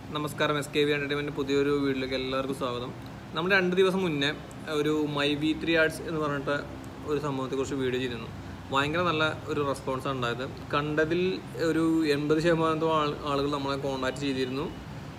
നമസ്കാരം S K V entertainment പുതിയൊരു വീട്ടിലേക്ക് എല്ലാവർക്കും സ്വാഗതം നമ്മൾ രണ്ട് ദിവസം മുന്നേ ഒരു മൈ വി ത്രീ ആർട്സ് എന്ന് പറഞ്ഞിട്ട് ഒരു സംഭവത്തെക്കുറിച്ച് വീഡിയോ ചെയ്തിരുന്നു ഭയങ്കര നല്ല ഒരു റെസ്പോൺസാണ് ഉണ്ടായത് കണ്ടതിൽ ഒരു എൺപത് ശതമാനത്തോളം ആൾ ആളുകൾ നമ്മളെ കോൺടാക്ട് ചെയ്തിരുന്നു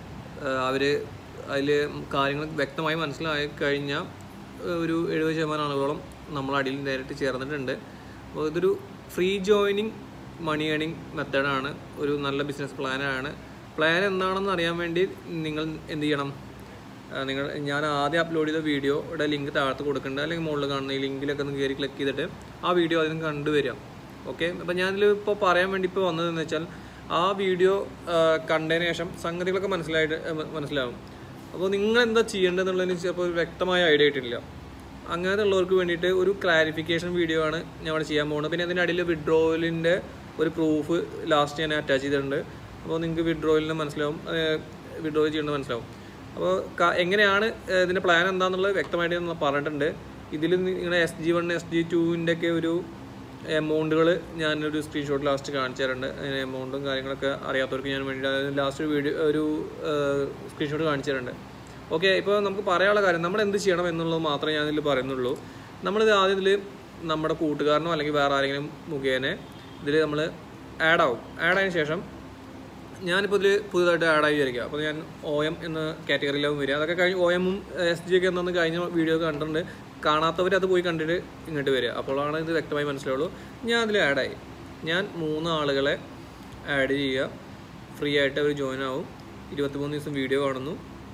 അവർ അതിൽ കാര്യങ്ങൾ വ്യക്തമായി മനസ്സിലായി കഴിഞ്ഞാൽ ഒരു എഴുപത് ശതമാനം ആളുകളോളം നമ്മൾ അടിയിൽ നേരിട്ട് ചേർന്നിട്ടുണ്ട് അപ്പോൾ ഇതൊരു ഫ്രീ ജോയിനിങ് മണി ഏണിംഗ് മെത്തേഡാണ് ഒരു നല്ല ബിസിനസ് പ്ലാനാണ് പ്ലാൻ എന്താണെന്ന് അറിയാൻ വേണ്ടി നിങ്ങൾ എന്ത് ചെയ്യണം ആ, നിങ്ങൾ ഞാൻ ആദ്യം അപ്ലോഡ് ചെയ്ത വീഡിയോയുടെ ലിങ്ക് താഴത്ത് കൊടുക്കുന്നുണ്ട് അല്ലെങ്കിൽ മുകളിൽ കാണുന്ന ഈ ലിങ്കിലൊക്കെ ഒന്ന് കയറി ക്ലിക്ക് ചെയ്തിട്ട് ആ വീഡിയോ അതിന് കണ്ടുവരിക ഓക്കെ അപ്പം ഞാനിതിൽ ഇപ്പോൾ പറയാൻ വേണ്ടി ഇപ്പോൾ വന്നതെന്ന് വെച്ചാൽ ആ വീഡിയോ കണ്ടതിന് ശേഷം സംഗതികളൊക്കെ മനസ്സിലായിട്ട് ഏ, മ- മനസ്സിലാവും അപ്പോൾ നിങ്ങൾ എന്താ ചെയ്യേണ്ടതെന്നുള്ളതിന് ചിലപ്പോൾ ഒരു വ്യക്തമായ ഐഡിയ ആയിട്ടില്ല അങ്ങനത്തെ ഉള്ളവർക്ക് വേണ്ടിയിട്ട് ഒരു ക്ലാരിഫിക്കേഷൻ വീഡിയോ ആണ് ഞാൻ ഇവിടെ ചെയ്യാൻ പോകുന്നത് പിന്നെ അതിൻ്റെ അടിയിൽ വിഡ്രോവലിൻ്റെ ഒരു പ്രൂഫ് ലാസ്റ്റ് ഞാൻ അറ്റാച്ച് ചെയ്തിട്ടുണ്ട് അപ്പോൾ നിങ്ങൾക്ക് വിഡ്രോവലിന് മനസ്സിലാവും വിഡ്രോ ചെയ്യേണ്ടത് മനസ്സിലാവും അപ്പോൾ ക- എങ്ങനെയാണ് ഏഹ്, ഇതിൻ്റെ പ്ലാൻ എന്താണെന്നുള്ളത് വ്യക്തമായിട്ട് ഞാൻ പറഞ്ഞിട്ടുണ്ട് ഇതിൽ നിങ്ങളുടെ S G one S G ടുവിൻ്റെ ഒക്കെ ഒരു എമൗണ്ടുകൾ ഞാനൊരു സ്ക്രീൻഷോട്ട് ലാസ്റ്റ് കാണിച്ചു തരുന്നുണ്ട് അതിന് എമൗണ്ടും കാര്യങ്ങളൊക്കെ അറിയാത്തവർക്ക് ഞാൻ വേണ്ടി ലാസ്റ്റ് ഒരു വീഡിയോ ഒരു സ്ക്രീൻഷോട്ട് കാണിച്ചു തരുന്നുണ്ട് ഓക്കെ ഇപ്പോൾ നമുക്ക് പറയാനുള്ള കാര്യം നമ്മൾ എന്ത് ചെയ്യണം എന്നുള്ളത് മാത്രമേ ഞാൻ ഇതിൽ പറയുന്നുള്ളൂ നമ്മളിത് ആദ്യം ഇതിൽ നമ്മുടെ കൂട്ടുകാരനോ അല്ലെങ്കിൽ വേറെ ആരെങ്കിലും മുഖേന ഇതിൽ നമ്മൾ ആഡ് ആവും ആഡ് ആയതിനു ശേഷം ഞാനിപ്പോൾ ഇതിൽ പുതുതായിട്ട് ആഡ് ആയി വിചാരിക്കുക അപ്പോൾ ഞാൻ ഒ എം എന്ന കാറ്റഗറിയിലാവും വരിക അതൊക്കെ കഴിഞ്ഞ് ഒ എമ്മും എസ് ജി ഒക്കെ എന്താണെന്ന് കഴിഞ്ഞ വീഡിയോ കണ്ടിട്ടുണ്ട് കാണാത്തവർ അത് പോയി കണ്ടിട്ട് ഇങ്ങോട്ട് വരിക അപ്പോഴാണ് ഇത് വ്യക്തമായി മനസ്സിലാവുള്ളൂ ഞാൻ അതിൽ ആഡായി ഞാൻ മൂന്ന് ആളുകളെ ആഡ് ചെയ്യുക ഫ്രീ ആയിട്ട് അവർ ജോയിൻ ആവും ഇരുപത്തിമൂന്ന് ദിവസം വീഡിയോ കാണുന്നു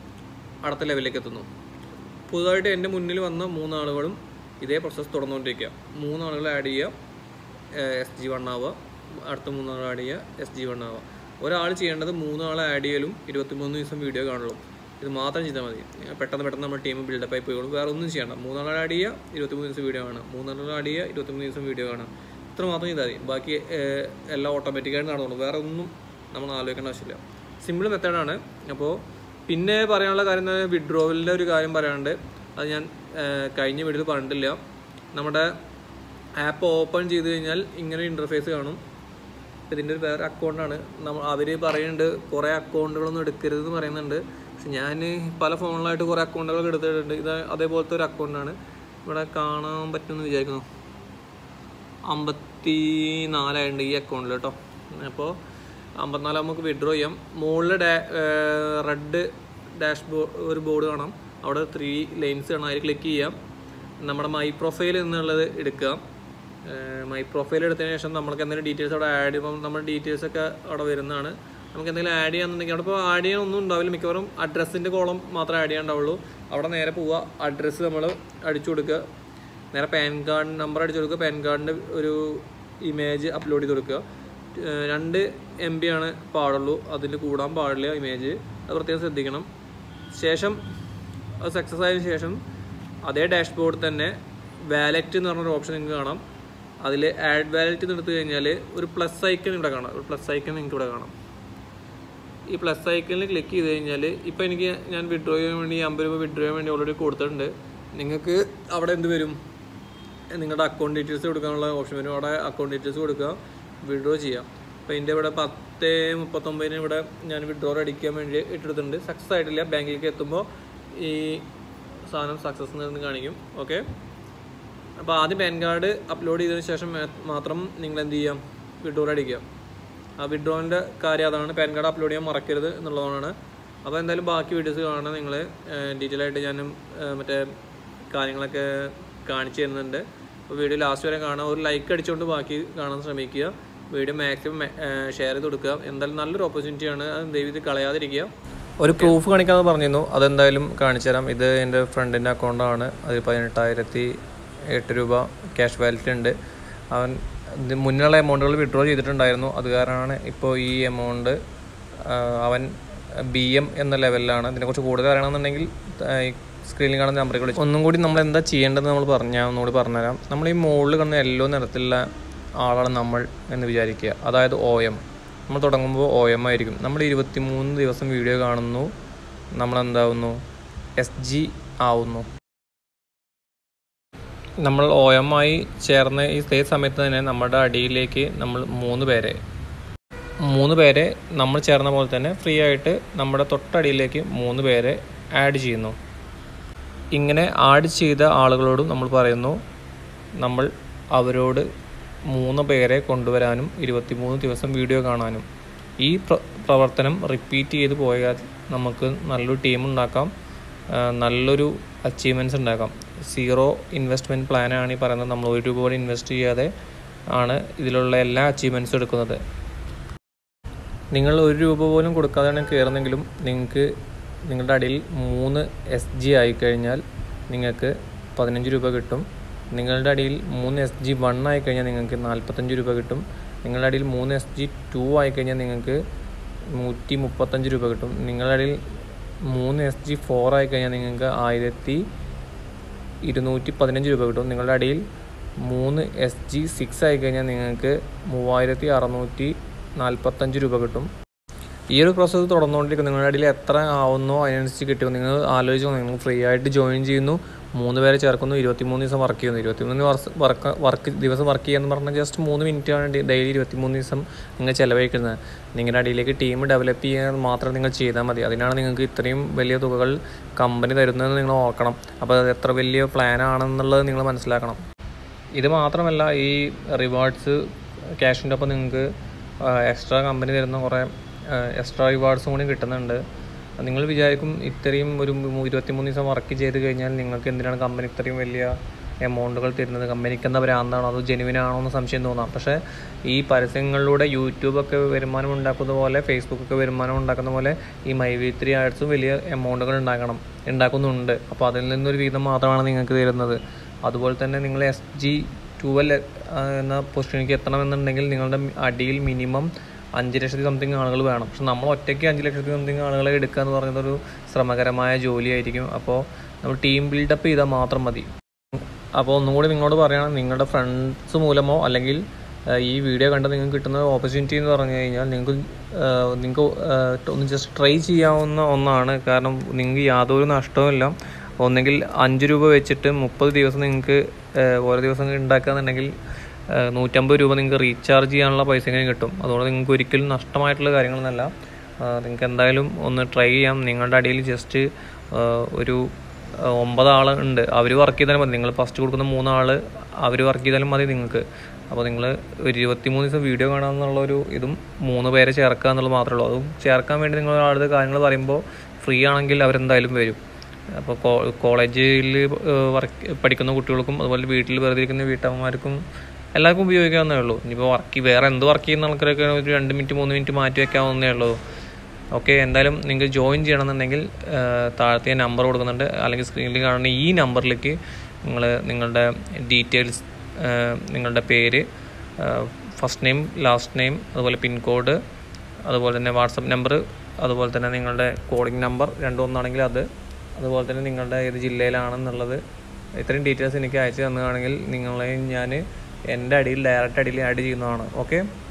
അടുത്ത ലെവലിലേക്ക് എത്തുന്നു പുതുതായിട്ട് എൻ്റെ മുന്നിൽ വന്ന മൂന്നാളുകളും ഇതേ പ്രോസസ്സ് തുടർന്നുകൊണ്ടിരിക്കുക മൂന്നാളുകൾ ആഡ് ചെയ്യുക എസ് ജി വൺ ആവുക അടുത്ത മൂന്നാൾ ആഡ് ചെയ്യുക എസ് ജി വൺ ആവുക ഒരാൾ ചെയ്യേണ്ടത് മൂന്നാളെ ആഡ് ചെയ്യലും ഇരുപത്തിമൂന്ന് ദിവസം വീഡിയോ കാണുള്ളൂ ഇത് മാത്രം ചെയ്താൽ മതി പെട്ടെന്ന് പെട്ടെന്ന് നമ്മുടെ ടീം ബിൽഡപ്പ് ആയി പോയിക്കോളും വേറെ ഒന്നും ചെയ്യണ്ട മൂന്നാളെ ആഡ് ചെയ്യുക ഇരുപത്തിമൂന്ന് ദിവസം വീഡിയോ കാണാം മൂന്നാളെ ആഡ് ചെയ്യുക ഇരുപത്തിമൂന്ന് ദിവസം വീഡിയോ കാണാം ഇത്ര മാത്രം ചെയ്താൽ മതി ബാക്കി ഏഹ്, എല്ലാം ഓട്ടോമാറ്റിക്കായിട്ട് നടന്നോളൂ വേറെ ഒന്നും നമ്മൾ ആലോചിക്കേണ്ട ആവശ്യമില്ല സിമ്പിൾ മെത്തേഡാണ് അപ്പോൾ പിന്നെ പറയാനുള്ള കാര്യം എന്ന് വിഡ്രോവലിൻ്റെ ഒരു കാര്യം പറയാനുണ്ട് അത് ഞാൻ ഏഹ്, കഴിഞ്ഞ വീഡിയോയിൽ പറഞ്ഞിട്ടില്ല നമ്മുടെ ആപ്പ് ഓപ്പൺ ചെയ്ത് കഴിഞ്ഞാൽ ഇങ്ങനെ ഇൻ്റർഫേസ് കാണും ഇതിൻ്റെ ഒരു വേറെ അക്കൗണ്ടാണ് നമ്മൾ അവർ പറയുന്നുണ്ട് കുറേ അക്കൗണ്ടുകളൊന്നും എടുക്കരുതെന്ന് പറയുന്നുണ്ട് പക്ഷെ ഞാൻ പല ഫോണിലായിട്ട് കുറേ അക്കൗണ്ടുകളൊക്കെ എടുത്തിട്ടുണ്ട് ഇത് അതേപോലത്തെ ഒരു അക്കൗണ്ടാണ് ഇവിടെ കാണാൻ പറ്റുമെന്ന് വിചാരിക്കുന്നു അമ്പത്തി നാലായിട്ടുണ്ട് ഈ അക്കൗണ്ടിൽ കേട്ടോ അപ്പോൾ അമ്പത്തിനാല് നമുക്ക് വിഡ്രോ ചെയ്യാം മുകളിൽ ഡാ റെഡ് ഡാഷ് ബോർഡ് ഒരു ബോർഡ് കാണാം അവിടെ ത്രീ ലൈൻസ് കാണാം അതിൽ ക്ലിക്ക് ചെയ്യാം നമ്മുടെ മൈ പ്രൊഫൈൽ എന്നുള്ളത് എടുക്കുക മൈ പ്രൊഫൈൽ എടുത്തതിന് ശേഷം നമുക്ക് എന്തെങ്കിലും ഡീറ്റെയിൽസ് അവിടെ ആഡ് ചെയ്യുമ്പോൾ നമ്മുടെ ഡീറ്റെയിൽസ് ഒക്കെ അവിടെ വരുന്നതാണ് നമുക്ക് എന്തെങ്കിലും ആഡ് ചെയ്യാന്നുണ്ടെങ്കിൽ അവിടെ ഇപ്പോൾ ആഡ് ചെയ്യാൻ ഒന്നും ഉണ്ടാവില്ല മിക്കവാറും അഡ്രസ്സിൻ്റെ കോളം മാത്രമേ ആഡ് ചെയ്യാണ്ടാവുള്ളൂ അവിടെ നേരെ പോവുക അഡ്രസ്സ് നമ്മൾ അടിച്ചു കൊടുക്കുക നേരെ പാൻ കാർഡ് നമ്പർ അടിച്ചു കൊടുക്കുക പാൻ കാർഡിൻ്റെ ഒരു ഇമേജ് അപ്ലോഡ് ചെയ്ത് കൊടുക്കുക ഏഹ് രണ്ട് എം ബി ആണ് പാടുള്ളൂ അതിൽ കൂടാൻ പാടില്ല ഇമേജ് അത് പ്രത്യേകം ശ്രദ്ധിക്കണം ശേഷം അത് സക്സസ് ആയതിനു ശേഷം അതേ ഡാഷ്ബോർഡിൽ തന്നെ വാലറ്റ് എന്ന് പറഞ്ഞൊരു ഓപ്ഷൻ നിങ്ങൾക്ക് കാണാം അതിൽ ആഡ് വാലറ്റ് എടുത്തു കഴിഞ്ഞാൽ ഒരു പ്ലസ് ഐക്കൺ ഇവിടെ കാണാം ഒരു പ്ലസ് ഐക്കൺ നിങ്ങൾക്ക് ഇവിടെ കാണാം ഈ പ്ലസ് ഐക്കണിൽ ക്ലിക്ക് ചെയ്ത് കഴിഞ്ഞാൽ ഇപ്പോൾ എനിക്ക് ഞാൻ വിഡ്രോ ചെയ്യാൻ വേണ്ടി അമ്പത് രൂപ വിഡ്രോ ചെയ്യാൻ വേണ്ടി ഓൾറെഡി കൊടുത്തിട്ടുണ്ട് നിങ്ങൾക്ക് അവിടെ എന്ത് വരും നിങ്ങളുടെ അക്കൗണ്ട് ഡീറ്റെയിൽസ് കൊടുക്കാനുള്ള ഓപ്ഷൻ വരും അവിടെ അക്കൗണ്ട് ഡീറ്റെയിൽസ് കൊടുക്കുക വിഡ്രോ ചെയ്യാം അപ്പോൾ എൻ്റെ ഇവിടെ പത്ത് മുപ്പത്തൊമ്പതിന് ഇവിടെ ഞാൻ വിഡ്രോ അടിക്കാൻ വേണ്ടി ഇട്ടെടുത്തിട്ടുണ്ട് സക്സസ് ആയിട്ടില്ല ബാങ്കിലേക്ക് എത്തുമ്പോൾ ഈ സാധനം സക്സസ് എന്ന് കാണിക്കും ഓക്കെ അപ്പോൾ ആദ്യം പാൻ കാർഡ് അപ്ലോഡ് ചെയ്തതിന് ശേഷം മേ- മാത്രം നിങ്ങൾ എന്ത് ചെയ്യാം വിഡ്രോ അടിക്കുക ആ വിഡ്രോൻ്റെ കാര്യം അതാണ് പാൻ കാർഡ് അപ്ലോഡ് ചെയ്യാൻ മറക്കരുത് എന്നുള്ളതാണ് അപ്പോൾ എന്തായാലും ബാക്കി വീഡിയോസ് കാണാൻ നിങ്ങൾ ഡീറ്റെയിൽ ആയിട്ട് ഞാനും ഏഹ്, മറ്റേ കാര്യങ്ങളൊക്കെ കാണിച്ചു തരുന്നുണ്ട് അപ്പോൾ വീഡിയോ ലാസ്റ്റ് വരെ കാണാം ഒരു ലൈക്ക് അടിച്ചുകൊണ്ട് ബാക്കി കാണാൻ ശ്രമിക്കുക വീഡിയോ മാക്സിമം ഷെയർ ചെയ്ത് കൊടുക്കുക എന്തായാലും നല്ലൊരു ഓപ്പർച്യൂണിറ്റിയാണ് അത് ദയവ് ഇത് കളയാതിരിക്കുക ഒരു പ്രൂഫ് കാണിക്കാമെന്ന് പറഞ്ഞിരുന്നു അതെന്തായാലും കാണിച്ചു തരാം ഇത് എൻ്റെ ഫ്രണ്ടിൻ്റെ അക്കൗണ്ടാണ് അതിൽ പതിനെട്ടായിരത്തി എട്ട് രൂപ ക്യാഷ് വാലറ്റ് ഉണ്ട് അവൻ ഇത് മുന്നിലുള്ള എമൗണ്ടുകൾ വിഡ്രോ ചെയ്തിട്ടുണ്ടായിരുന്നു അത് കാരണമാണ് ഇപ്പോൾ ഈ എമൗണ്ട് അവൻ ബി എം എന്ന ലെവലിലാണ് ഇതിനെക്കുറിച്ച് കൂടുതൽ അറിയണമെന്നുണ്ടെങ്കിൽ ആ, ഈ സ്ക്രീനിൽ കാണുന്ന നമ്പറിൽ വിളിച്ചു ഒന്നും കൂടി നമ്മൾ എന്താ ചെയ്യേണ്ടത് നമ്മൾ പറഞ്ഞ ഞാൻ ഒന്നുകൂടി പറഞ്ഞുതരാം നമ്മൾ ഈ മുകളിൽ കാണുന്ന യെല്ലോ നിറത്തിലുള്ള ആളാണ് നമ്മൾ എന്ന് വിചാരിക്കുക അതായത് ഒ എം നമ്മൾ തുടങ്ങുമ്പോൾ ഒ എം ആയിരിക്കും നമ്മൾ ഇരുപത്തി മൂന്ന് ദിവസം വീഡിയോ കാണുന്നു നമ്മൾ എന്താവുന്നു എസ് ജി ആവുന്നു നമ്മൾ ഒ എം ആയി ചേർന്ന് ഈ സ്റ്റേ സമയത്ത് തന്നെ നമ്മുടെ അടിയിലേക്ക് നമ്മൾ മൂന്ന് പേരെ മൂന്ന് പേരെ നമ്മൾ ചേർന്ന പോലെ തന്നെ ഫ്രീ ആയിട്ട് നമ്മുടെ തൊട്ടടിയിലേക്ക് മൂന്ന് പേരെ ആഡ് ചെയ്യുന്നു ഇങ്ങനെ ആഡ് ചെയ്ത ആളുകളോടും നമ്മൾ പറയുന്നു നമ്മൾ അവരോട് മൂന്ന് പേരെ കൊണ്ടുവരാനും ഇരുപത്തിമൂന്ന് ദിവസം വീഡിയോ കാണാനും ഈ പ്ര പ്രവർത്തനം റിപ്പീറ്റ് ചെയ്ത് പോയാൽ നമുക്ക് നല്ലൊരു ടീം ഉണ്ടാക്കാം ആ, നല്ലൊരു അച്ചീവ്മെൻറ്റ്സ് ഉണ്ടാക്കാം സീറോ ഇൻവെസ്റ്റ്മെൻറ്റ് പ്ലാനാണ് ഈ പറയുന്നത് നമ്മൾ ഒരു രൂപ പോലും ഇൻവെസ്റ്റ് ചെയ്യാതെ ആണ് ഇതിലുള്ള എല്ലാ അച്ചീവ്മെൻറ്റ്സും എടുക്കുന്നത് നിങ്ങൾ ഒരു രൂപ പോലും കൊടുക്കാതെയാണ് കയറുന്നെങ്കിലും നിങ്ങൾക്ക് നിങ്ങളുടെ അടിയിൽ മൂന്ന് എസ് ജി ആയിക്കഴിഞ്ഞാൽ നിങ്ങൾക്ക് പതിനഞ്ച് രൂപ കിട്ടും നിങ്ങളുടെ അടിയിൽ മൂന്ന് എസ് ജി വൺ ആയിക്കഴിഞ്ഞാൽ നിങ്ങൾക്ക് നാൽപ്പത്തഞ്ച് രൂപ കിട്ടും നിങ്ങളുടെ അടിയിൽ മൂന്ന് എസ് ജി ടു ആയിക്കഴിഞ്ഞാൽ നിങ്ങൾക്ക് നൂറ്റി മുപ്പത്തഞ്ച് രൂപ കിട്ടും നിങ്ങളുടെ അടിയിൽ മൂന്ന് എസ് ജി ഫോർ ആയിക്കഴിഞ്ഞാൽ നിങ്ങൾക്ക് ആയിരത്തി ഇരുന്നൂറ്റി പതിനഞ്ച് രൂപ കിട്ടും നിങ്ങളുടെ അടിയിൽ മൂന്ന് എസ് ജി സിക്സ് ആയി കഴിഞ്ഞാൽ നിങ്ങൾക്ക് മൂവായിരത്തി അറുന്നൂറ്റി നാൽപ്പത്തഞ്ച് രൂപ കിട്ടും ഈ ഒരു പ്രോസസ്സ് തുടർന്നുകൊണ്ടിരിക്കും നിങ്ങളുടെ അടിയിൽ എത്ര ആവുന്നോ അതിനനുസരിച്ച് കിട്ടും നിങ്ങൾ ആലോചിച്ച് നോക്ക്. നിങ്ങൾ ഫ്രീ ആയിട്ട് ജോയിൻ ചെയ്യുന്നു മൂന്ന് പേരെ ചേർക്കുന്നു ഇരുപത്തിമൂന്ന് ദിവസം വർക്ക് ചെയ്യുന്നു ഇരുപത്തിമൂന്ന് വർഷം വർക്ക് വർക്ക് ദിവസം വർക്ക് ചെയ്യാന്ന് പറഞ്ഞാൽ ജസ്റ്റ് മൂന്ന് മിനിറ്റാണ് ഡെയിലി ഇരുപത്തിമൂന്ന് ദിവസം നിങ്ങൾ ചിലവഴിക്കുന്നത് നിങ്ങളുടെ അടിയിലേക്ക് ടീം ഡെവലപ്പ് ചെയ്യാൻ മാത്രം നിങ്ങൾ ചെയ്താൽ മതി അതിനാണ് നിങ്ങൾക്ക് ഇത്രയും വലിയ തുകകൾ കമ്പനി തരുന്നതെന്ന് നിങ്ങൾ ഓർക്കണം അപ്പോൾ അത് എത്ര വലിയ പ്ലാൻ ആണെന്നുള്ളത് നിങ്ങൾ മനസ്സിലാക്കണം ഇത് മാത്രമല്ല ഈ റിവാർഡ്സ് ക്യാഷിൻ്റെ ഒപ്പം നിങ്ങൾക്ക് എക്സ്ട്രാ കമ്പനി തരുന്ന കുറേ എക്സ്ട്രാ റിവാർഡ്സും കൂടി കിട്ടുന്നുണ്ട് നിങ്ങൾ വിചാരിക്കും ഇത്രയും ഒരു മു- ഇരുപത്തിമൂന്ന് ദിവസം വർക്ക് ചെയ്ത് കഴിഞ്ഞാൽ നിങ്ങൾക്ക് എന്തിനാണ് കമ്പനി ഇത്രയും വലിയ എമൗണ്ടുകൾ തരുന്നത് കമ്പനിക്ക് എന്താ ഭ്രാന്താണോ അതോ ജെനുവിൻ ആണോ എന്ന് സംശയം തോന്നാം പക്ഷേ ഈ പരസ്യങ്ങളിലൂടെ യൂട്യൂബൊക്കെ വരുമാനം ഉണ്ടാക്കുന്ന പോലെ ഫേസ്ബുക്കൊക്കെ വരുമാനം ഉണ്ടാക്കുന്ന പോലെ ഈ മൈ വി ത്രീ ആഡ്സും വലിയ എമൗണ്ടുകൾ ഉണ്ടാക്കണം ഉണ്ടാക്കുന്നുണ്ട് അപ്പോൾ അതിൽ നിന്നൊരു വീതം മാത്രമാണ് നിങ്ങൾക്ക് തരുന്നത് അതുപോലെ തന്നെ നിങ്ങൾ എസ് ജി ട്വൽ എന്ന പൊസിഷനിലേക്ക് എത്തണമെന്നുണ്ടെങ്കിൽ നിങ്ങളുടെ അടിയിൽ മിനിമം അഞ്ച് ലക്ഷത്തി സംതിങ് ആളുകൾ വേണം പക്ഷെ നമ്മൾ ഒറ്റയ്ക്ക് അഞ്ച് ലക്ഷത്തി സംതിങ് ആളുകളെ എടുക്കുക എന്ന് പറയുന്നത് ഒരു ശ്രമകരമായ ജോലിയായിരിക്കും അപ്പോൾ നമ്മൾ ടീം ബിൽഡപ്പ് ചെയ്താൽ മാത്രം മതി അപ്പോൾ ഒന്നും കൂടി നിങ്ങളോട് പറയുകയാണ് നിങ്ങളുടെ ഫ്രണ്ട്സ് മൂലമോ അല്ലെങ്കിൽ ആ, ഈ വീഡിയോ കണ്ട് നിങ്ങൾക്ക് കിട്ടുന്ന ഓപ്പർച്യൂണിറ്റി എന്ന് പറഞ്ഞു കഴിഞ്ഞാൽ നിങ്ങൾക്ക് ആ, നിങ്ങൾക്ക് ആ, ഒന്ന് ജസ്റ്റ് ട്രൈ ചെയ്യാവുന്ന ഒന്നാണ് കാരണം നിങ്ങൾക്ക് യാതൊരു നഷ്ടവുമില്ല ഒന്നെങ്കിൽ അഞ്ച് രൂപ വെച്ചിട്ട് മുപ്പത് ദിവസം നിങ്ങൾക്ക് ആ, ഓരോ ദിവസം ഉണ്ടാക്കുകയെന്നുണ്ടെങ്കിൽ ആ, നൂറ്റമ്പത് രൂപ നിങ്ങൾക്ക് റീചാർജ് ചെയ്യാനുള്ള പൈസ ഇങ്ങനെ കിട്ടും അതുകൊണ്ട് നിങ്ങൾക്ക് ഒരിക്കലും നഷ്ടമായിട്ടുള്ള കാര്യങ്ങളൊന്നല്ല നിങ്ങൾക്ക് എന്തായാലും ഒന്ന് ട്രൈ ചെയ്യാം നിങ്ങളുടെ അടിയിൽ ജസ്റ്റ് ഒരു ആ, ഒമ്പത് ആൾ ഉണ്ട് അവർ വർക്ക് ചെയ്താലും മതി നിങ്ങൾ ഫസ്റ്റ് കൊടുക്കുന്ന മൂന്നാൾ അവർ വർക്ക് ചെയ്താലും മതി നിങ്ങൾക്ക് അപ്പോൾ നിങ്ങൾ ഒരു ഇരുപത്തിമൂന്ന് ദിവസം വീഡിയോ കാണാമെന്നുള്ളൊരു ഇതും മൂന്ന് പേരെ ചേർക്കുക എന്നുള്ളത് മാത്രമേ ഉള്ളൂ അതും ചേർക്കാൻ വേണ്ടി നിങ്ങൾ അടുത്ത കാര്യങ്ങൾ പറയുമ്പോൾ ഫ്രീ ആണെങ്കിൽ അവരെന്തായാലും വരും അപ്പോൾ കോളേജിൽ വർക്ക് പഠിക്കുന്ന കുട്ടികൾക്കും അതുപോലെ വീട്ടിൽ വെറുതെ ഇരിക്കുന്ന വീട്ടമ്മമാർക്കും എല്ലാവർക്കും ഉപയോഗിക്കാവുന്നേ ഉള്ളൂ ഇനിയിപ്പോൾ വർക്ക് വേറെ എന്ത് വർക്ക് ചെയ്യുന്ന ആൾക്കാരൊക്കെ ഒരു രണ്ട് മിനിറ്റ് മൂന്ന് മിനിറ്റ് മാറ്റി വെക്കാവുന്നേ ഉള്ളൂ ഓക്കെ എന്തായാലും നിങ്ങൾക്ക് ജോയിൻ ചെയ്യണമെന്നുണ്ടെങ്കിൽ ആ, താഴത്തെ നമ്പർ കൊടുക്കുന്നുണ്ട് അല്ലെങ്കിൽ സ്ക്രീനിൽ കാണുന്ന ഈ നമ്പറിലേക്ക് നിങ്ങൾ നിങ്ങളുടെ ഡീറ്റെയിൽസ് നിങ്ങളുടെ പേര് ഫസ്റ്റ് നെയിം ലാസ്റ്റ് നെയിം അതുപോലെ പിൻകോഡ് അതുപോലെ തന്നെ വാട്സപ്പ് നമ്പർ അതുപോലെ തന്നെ നിങ്ങളുടെ കോഡിംഗ് നമ്പർ രണ്ടും ഒന്നാണെങ്കിൽ അത് അതുപോലെ തന്നെ നിങ്ങളുടെ ഏത് ജില്ലയിലാണെന്നുള്ളത് ഇത്രയും ഡീറ്റെയിൽസ് എനിക്ക് അയച്ചു തന്നതാണെങ്കിൽ നിങ്ങളെ ഞാൻ എൻ്റെ അടിയിൽ ഡയറക്റ്റ് അടിയിൽ ആഡ് ചെയ്യുന്നതാണ് ഓക്കെ